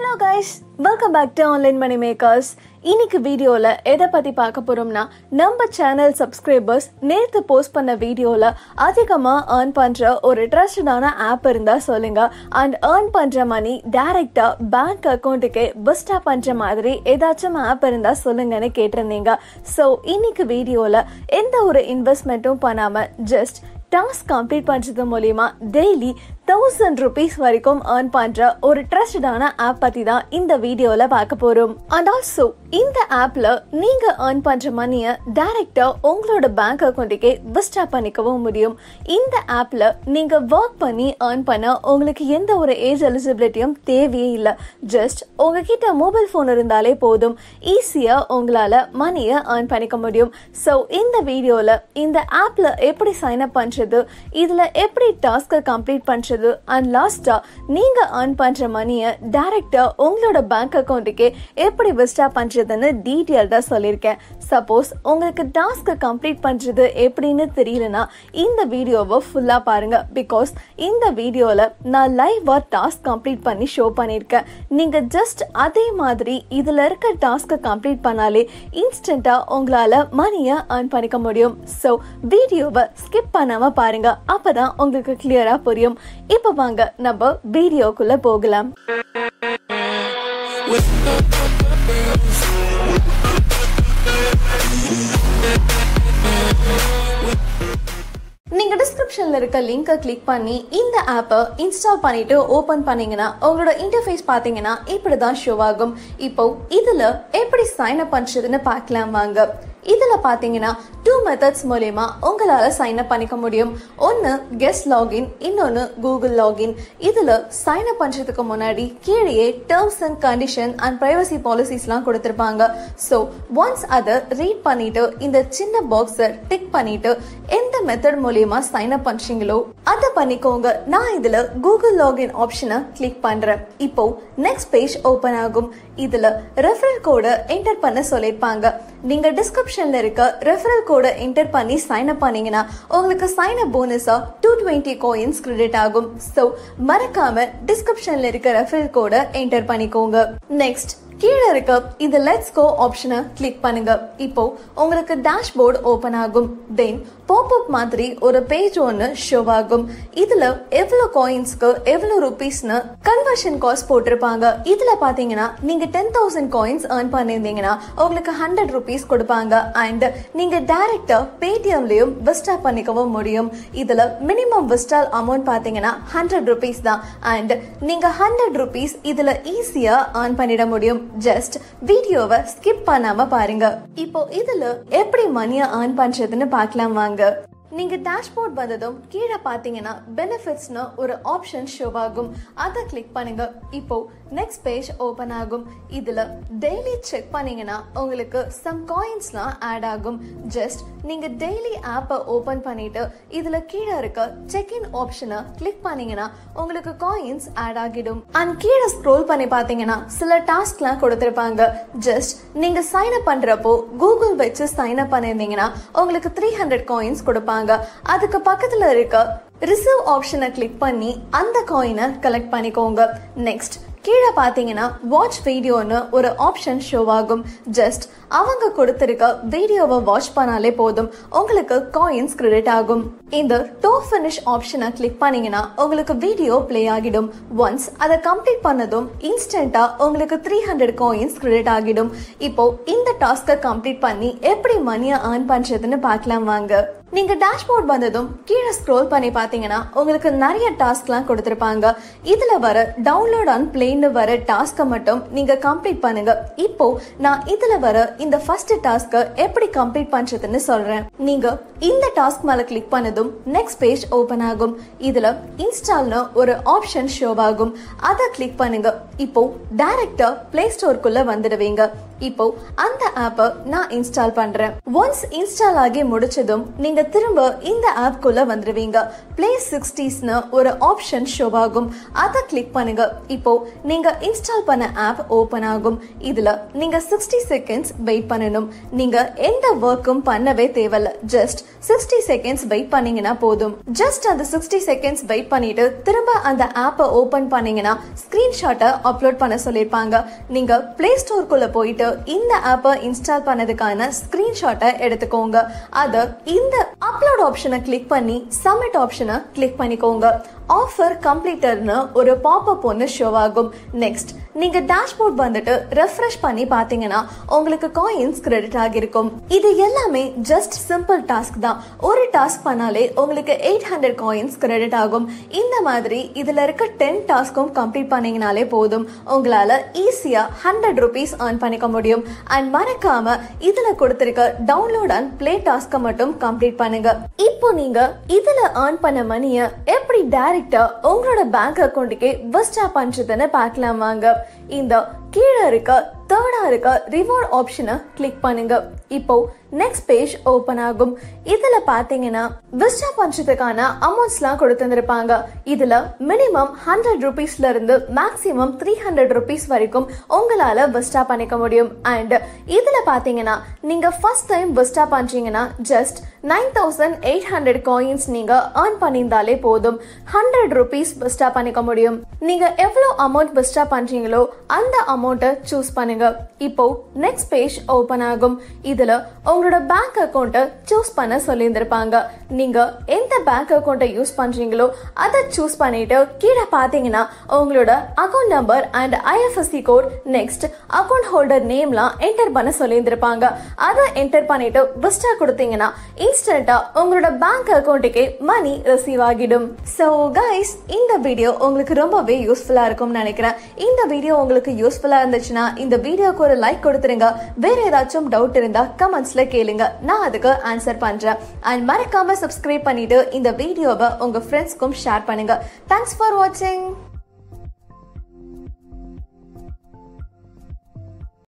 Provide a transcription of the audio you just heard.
hello guys welcome back to online money makers இன்னைக்கு வீடியோவில் எதை பற்றி பார்க்க போகிறோம்னா நம்ம சேனல் சப்ஸ்கிரைபர்ஸ் நேற்று போஸ்ட் பண்ண வீடியோவில் அதிகமாக ஏர்ன் பண்ணுற ஒரு ட்ரஸ்டடான ஆப் இருந்தால் சொல்லுங்கள் அண்ட் ஏர்ன் பண்ணுற மணி டைரெக்டாக பேங்க் அக்கௌண்ட்டுக்கே பெஸ்ட்டாக பண்ணுற மாதிரி ஏதாச்சும் ஆப் இருந்தால் சொல்லுங்கன்னு கேட்டிருந்தீங்க ஸோ இன்னைக்கு வீடியோவில் எந்த ஒரு இன்வெஸ்ட்மெண்ட்டும் பண்ணாமல் ஜஸ்ட் டாஸ்க் கம்ப்ளீட் பண்ணுறது மூலிமா டெய்லி தௌசண்ட் ருபீஸ் வரைக்கும் ஏர்ன் பண்ணுற ஒரு ட்ரஸ்டடான ஆப் பற்றி தான் இந்த வீடியோவில் பார்க்க போகிறோம் அண்ட் ஆல்சோ இந்த ஆப்பில் நீங்கள் ஏர்ன் பண்ணுற மணியை டைரெக்டாக உங்களோட பேங்க் அக்கௌண்ட்டுக்கே விஸ்ட்ரா பண்ணிக்கவும் முடியும் இந்த ஆப்பில் நீங்கள் ஒர்க் பண்ணி ஏர்ன் பண்ண உங்களுக்கு எந்த ஒரு ஏஜ் எலிஜிபிலிட்டியும் தேவையே இல்லை ஜஸ்ட் உங்ககிட்ட மொபைல் ஃபோன் இருந்தாலே போதும் ஈஸியாக உங்களால் மணியை ஏர்ன் பண்ணிக்க முடியும் ஸோ இந்த வீடியோவில் இந்த ஆப்பில் எப்படி சைன் அப் பண்ணுறது இதில் எப்படி டாஸ்க்கை கம்ப்ளீட் பண்ணுறது அண்ட் லாஸ்ட்டாக நீங்கள் ஏர்ன் பண்ணுற மணியை டைரெக்டாக உங்களோட பேங்க் அக்கௌண்ட்டுக்கே எப்படி விஸ்டா பண்ணுறதுன்னு டீட்டெயில்டாக சொல்லியிருக்கேன் சப்போஸ் உங்களுக்கு டாஸ்க்கை கம்ப்ளீட் பண்ணுறது எப்படின்னு தெரியலனா இந்த வீடியோவை ஃபுல்லாக பாருங்கள் பிகாஸ் இந்த வீடியோவில் நான் லைவாக டாஸ்க் கம்ப்ளீட் பண்ணி ஷோ பண்ணியிருக்கேன் நீங்கள் ஜஸ்ட் அதே மாதிரி இதில் இருக்க டாஸ்க்கை கம்ப்ளீட் பண்ணாலே இன்ஸ்டண்ட்டாக உங்களால் மணியை ஏர்ன் பண்ணிக்க முடியும் ஸோ வீடியோவை ஸ்கிப் பண்ணாமல் பாருங்கள் அப்போ தான் உங்களுக்கு கிளியராக புரியும் இப்போ வாங்க நம்ம வீடியோக்குள்ளே போகலாம் நீங்க டிஸ்கிரிப்ஷன்ல இருக்க லிங்கை கிளிக் பண்ணி இந்த ஆப்பை இன்ஸ்டால் பண்ணிட்டு ஓபன் பண்ணீங்கன்னா உங்களோட இன்டர்ஃபேஸ் பாத்தீங்கன்னா இப்படிதான் ஷோ ஆகும் இப்போ இதுல எப்படி சைன் அப் பண்றதுன்னு பார்க்கலாம் வாங்க இதுல பாத்தீங்கன்னா டூ மெத்தட்ஸ் மூலயமா உங்களால சைன் அப் பண்ணிக்க முடியும் ஒன்னு கெஸ்ட் லாகின் இன்னொன்னு கூகுள் லாகின் இதுல சைன் அப் பண்றதுக்கு முன்னாடி கீழே terms and condition and privacy பாலிசிஸ்லாம் கொடுத்துருப்பாங்க ஸோ ஒன்ஸ் அதை ரீட் பண்ணிட்டு இந்த சின்ன பாக்ஸை டிக் பண்ணிட்டு எந்த மெத்தட் மூலியமா சைன் அப் பண்றீங்களோ அதை பண்ணிக்கோங்க நான் இதுல கூகுள் லாகின் ஆப்ஷனை கிளிக் பண்றேன் இப்போ நெக்ஸ்ட் பேஜ் ஓபன் ஆகும் இதுல ரெஃபரல் கோடை என்டர் பண்ண சொல்லியிருப்பாங்க நீங்க டிஸ்கிரிப்ஷன்ல இருக்க ரெஃபரல் கோடை என்டர் பண்ணி சைன் அப் பண்ணீங்கன்னா உங்களுக்கு சைன் அப் போனஸா டூ டுவெண்ட்டி கோயின்ஸ் கிரெடிட் ஆகும் ஸோ மறக்காம டிஸ்கிரிப்ஷன்ல இருக்க ரெஃபரல் கோடை என்டர் பண்ணிக்கோங்க நெக்ஸ்ட் கீழே இருக்க இந்த லெட்ஸ் கோ ஆப்ஷனை கிளிக் பண்ணுங்க இப்போ உங்களுக்கு டேஷ்போர்டு ஓபன் ஆகும் தென் பாப்அப் மாதிரி ஒரு பேஜ் ஒன்று ஷோ ஆகும் இதுல எவ்வளவு காயின்ஸ்க்கு எவ்வளவு ருபீஸ்னு கன்வர்ஷன் காஸ்ட் போட்டிருப்பாங்க இதுல பாத்தீங்கன்னா நீங்க டென் தௌசண்ட் காயின்ஸ் ஏர்ன் பண்ணியிருந்தீங்கன்னா உங்களுக்கு ஹண்ட்ரட் ருபீஸ் கொடுப்பாங்க அண்ட் நீங்க டைரக்டா பேடிஎம்லயும் விஸ்டா பண்ணிக்கவும் முடியும் இதுல மினிமம் விஸ்டால் அமௌண்ட் பாத்தீங்கன்னா ஹண்ட்ரட் ருபீஸ் தான் அண்ட் நீங்க ஹண்ட்ரட் ருபீஸ் இதுல ஈஸியா ஏர்ன் பண்ணிட முடியும் ஜஸ்ட் வீடியோவை ஸ்கிப் பண்ணாம பாருங்க இப்போ இதுல எப்படி மணியை ஏர்ன் பண்றதுன்னு பார்க்கலாம் வாங்க நீங்க டேஷ்போர்ட் வந்ததும் கீழே பாத்தீங்கன்னா பெனிஃபிட்ஸ்னு ஒரு ஆப்ஷன் ஷோ ஆகும் அதை கிளிக் பண்ணுங்க இப்போ நெக்ஸ்ட் பேஜ் ஓபன் ஆகும் இதுல டெய்லி செக் பண்ணீங்கன்னா உங்களுக்கு சம் காயின்ஸ்லாம் ஆட் ஆகும் ஜஸ்ட் நீங்க டெய்லி ஆப்பை ஓபன் பண்ணிட்டு இதுல கீழே இருக்க செக் இன் ஆப்ஷனை கிளிக் பண்ணீங்கன்னா உங்களுக்கு காயின்ஸ் ஆட் ஆகிடும் அண்ட் கீழே ஸ்க்ரோல் பண்ணி பாத்தீங்கன்னா சில டாஸ்க்லாம் கொடுத்திருப்பாங்க ஜஸ்ட் நீங்க சைன் அப் பண்றப்போ கூகுள் வச்சு சைன் அப் பண்ணிருந்தீங்கன்னா உங்களுக்கு த்ரீ ஹண்ட்ரட் காயின்ஸ் கொடுப்பாங்க அதுக்கு பக்கத்துல இருக்க ரிசர்வ் ஆப்ஷனை கிளிக் பண்ணி அந்த காயினை கலெக்ட் பண்ணிக்கோங்க நெக்ஸ்ட் கீழே பார்த்தீங்கன்னா வாட்ச் வீடியோன்னு ஒரு ஆப்ஷன் ஷோ ஆகும் ஜஸ்ட் அவங்க கொடுத்திருக்க வீடியோவை வாட்ச் பண்ணாலே போதும் உங்களுக்கு காயின்ஸ் கிரெடிட் ஆகும் இந்த டோ ஃபினிஷ் ஆப்ஷனை கிளிக் பண்ணீங்கன்னா உங்களுக்கு வீடியோ ப்ளே ஆகிடும் ஒன்ஸ் அதை கம்ப்ளீட் பண்ணதும் இன்ஸ்டன்டா உங்களுக்கு த்ரீ ஹண்ட்ரட் காயின்ஸ் கிரெடிட் ஆகிடும் இப்போ இந்த டாஸ்கை கம்ப்ளீட் பண்ணி எப்படி மணியை ஏர்ன் பண்றதுன்னு பார்க்கலாம் வாங்க நீங்க டேஷ்போர்ட் வந்ததும் கீழே ஸ்க்ரோல் பண்ணி பாத்தீங்கன்னா உங்களுக்கு நிறைய டாஸ்க்லாம் கொடுத்திருப்பாங்க இதுல வர டவுன்லோட் ஆன் பிளேன்னு வர டாஸ்க்கை மட்டும் நீங்க கம்ப்ளீட் பண்ணுங்க இப்போ நான் இதுல வர இந்த ஃபர்ஸ்ட் டாஸ்க்கை எப்படி கம்ப்ளீட் பண்றதுன்னு சொல்றேன் நீங்க இந்த டாஸ்க் மேல கிளிக் பண்ணதும் நெக்ஸ்ட் பேஜ் ஓபன் ஆகும் இதுல இன்ஸ்டால்னு ஒரு ஆப்ஷன் ஷோ ஆகும் அதை கிளிக் பண்ணுங்க இப்போ டைரக்டா பிளே ஸ்டோருக்குள்ள வந்துடுவீங்க இப்போ அந்த ஆப்பை நான் இன்ஸ்டால் பண்றேன் ஒன்ஸ் இன்ஸ்டால் ஆகி முடிச்சதும் நீங்க திரும்ப இந்த ஆப்குள்ள வந்துருவீங்க பிளே சிக்ஸ்டீஸ்னு ஒரு ஆப்ஷன் ஷோ ஆகும் அதை கிளிக் பண்ணுங்க இப்போ நீங்க இன்ஸ்டால் பண்ண ஆப் ஓபன் ஆகும் இதுல நீங்க சிக்ஸ்டி செகண்ட்ஸ் வெயிட் பண்ணணும் நீங்க எந்த ஒர்க்கும் பண்ணவே தேவையில்ல ஜஸ்ட் சிக்ஸ்டி செகண்ட்ஸ் வெயிட் பண்ணீங்கன்னா போதும் ஜஸ்ட் அந்த சிக்ஸ்டி செகண்ட்ஸ் வெயிட் பண்ணிட்டு திரும்ப அந்த ஆப்பை ஓபன் பண்ணீங்கன்னா ஸ்கிரீன்ஷாட்டை அப்லோட் பண்ண சொல்லியிருப்பாங்க நீங்க பிளே ஸ்டோர்க்குள்ள போயிட்டு இந்த ஆப்பை இன்ஸ்டால் பண்ணதுக்கான ஸ்கிரீன்ஷாட்டை எடுத்துக்கோங்க அதை இந்த அப்லோட் ஆப்ஷனை கிளிக் பண்ணி சப்மிட் ஆப்ஷனை கிளிக் பண்ணிக்கோங்க ஆஃபர் கம்ப்ளீட்டர்னு ஒரு பாப்அப் ஒன்று ஷோ ஆகும் நெக்ஸ்ட் நீங்க டேஷ்போர்ட் வந்துட்டு ரெஃப்ரெஷ் பண்ணி பாத்தீங்கன்னா உங்களுக்கு காயின்ஸ் கிரெடிட் ஆகிருக்கும் இது எல்லாமே ஜஸ்ட் சிம்பிள் டாஸ்க் தான் ஒரு டாஸ்க் பண்ணாலே உங்களுக்கு எயிட் ஹண்ட்ரட் காயின்ஸ் கிரெடிட் ஆகும் இந்த மாதிரி இதுல இருக்க டென் டாஸ்க்கும் கம்ப்ளீட் பண்ணீங்கனாலே போதும் உங்களால ஈஸியா ஹண்ட்ரட் ருபீஸ் earn பண்ணிக்க முடியும் அண்ட் மறக்காம இதுல கொடுத்திருக்க டவுன்லோட் அண்ட் பிளே டாஸ்க்கை மட்டும் கம்ப்ளீட் பண்ணுங்க இப்போ நீங்க இதுல earn பண்ண மணியை எப்படி டைரக்டா உங்களோட பேங்க் அக்கௌண்ட்டுக்கே விஸ்டா பண்றதுன்னு பார்க்கலாம் வாங்க இந்த கீழே இருக்க தேர்டா இருக்க ரிவார்ட் ஆப்ஷனை கிளிக் பண்ணுங்க இப்போ நெக்ஸ்ட் பேஜ் ஓபன் ஆகும் இதுல பாத்தீங்கன்னா விஸ்டா பண்றதுக்கான அமௌண்ட்ஸ்லாம் கொடுத்துருப்பாங்க இதுல மினிமம் ஹண்ட்ரட் ருபீஸ்ல இருந்து மேக்ஸிமம் த்ரீ ஹண்ட்ரட் ருபீஸ் வரைக்கும் உங்களால விஸ்டா பண்ணிக்க முடியும் அண்ட் இதுல பாத்தீங்கன்னா நீங்க ஃபர்ஸ்ட் டைம் விஸ்டா பண்றீங்கன்னா just nine thousand eight hundred coins நீங்க earn பண்ணியிருந்தாலே போதும் ஹண்ட்ரட் ருபீஸ் விஸ்டா பண்ணிக்க முடியும் நீங்க எவ்வளவு அமௌண்ட் விஸ்டா பண்றீங்களோ அந்த அமௌண்ட்டை சூஸ் பண்ணுங்க இப்போ நெக்ஸ்ட் பேஜ் ஓபன் ஆகும் இதுல உங்களோட பேங்க் அக்கௌண்ட்டை சூஸ் பண்ண சொல்லியிருந்திருப்பாங்க நீங்க எந்த பேங்க் அக்கௌண்ட்டை யூஸ் பண்றீங்களோ அதை சூஸ் பண்ணிட்டு கீழே பாத்தீங்கன்னா உங்களோட account number and IFSC code next account holder நேம்லாம் என்டர் பண்ண சொல்லியிருந்திருப்பாங்க அதை என்டர் பண்ணிட்டு விஸ்டா கொடுத்தீங்கன்னா இன்ஸ்டன்டா உங்களோட பேங்க் அக்கௌண்ட்டுக்கே மணி ரிசீவ் ஆகிடும் ஸோ கைஸ் இந்த வீடியோ உங்களுக்கு ரொம்பவே யூஸ்ஃபுல்லா இருக்கும்னு நினைக்கிறேன் இந்த வீடியோ உங்களுக்கு யூஸ்ஃபுல்லா இருந்துச்சுன்னா இந்த வீடியோக்கு ஒரு லைக் கொடுத்துருங்க வேற ஏதாச்சும் டவுட் இருந்தா கமெண்ட்ஸ்ல கேளுங்க நான் அதுக்கு ஆன்சர் பண்றேன் அண்ட் மறக்காம சப்ஸ்கிரைப் பண்ணிட்டு இந்த வீடியோவை உங்க ஃப்ரெண்ட்ஸ்க்கும் ஷேர் பண்ணுங்க தேங்க்ஸ் ஃபார் வாட்சிங்